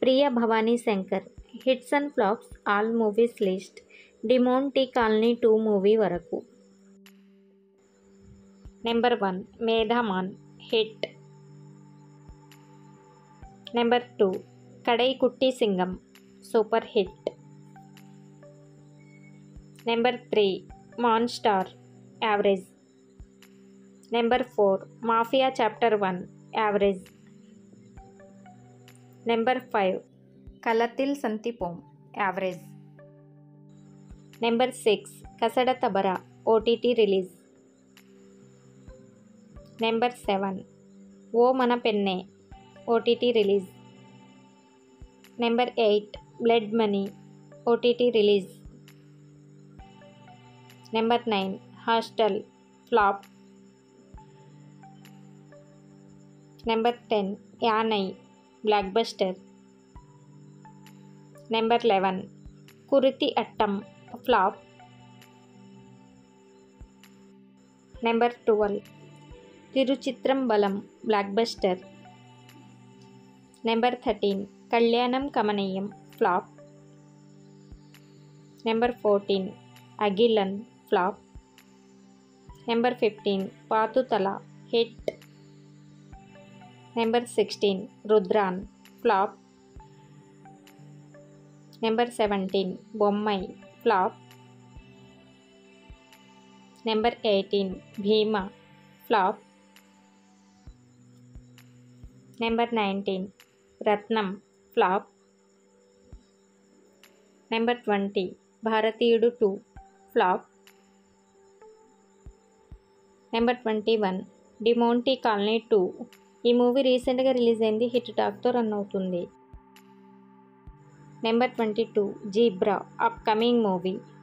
Priya Bhavani Shankar hits and flops all movies list Demonte colony two movie వరకు number one Meyaadha Maan hit number two Kadai Kutty Singam super hit number three monster average number four mafia chapter one average number five Kalathil Santhippom average number six Kasada Thapara OTT release number seven oh Manapenne OTT release number eight blood money OTT release number nine hostel flop number ten Yaanai blockbuster number eleven Kuruthi Aattam flop number twelve Thiruchitrambalam blockbuster number thirteen Kalyanam Kamaneeyam flop number fourteen Agilan flop number fifteen Pathu Thala hit number sixteen Rudhran flop number seventeen Bommai flop number eighteen Bheema flop number nineteen Rathnam flop number twenty Bharateeyudu two flop number twenty one Demonte colony two ఈ movie రీసెంట్గా release అయింది hit టాక్తో run అవుతుంది number twenty two Zebra upcoming movie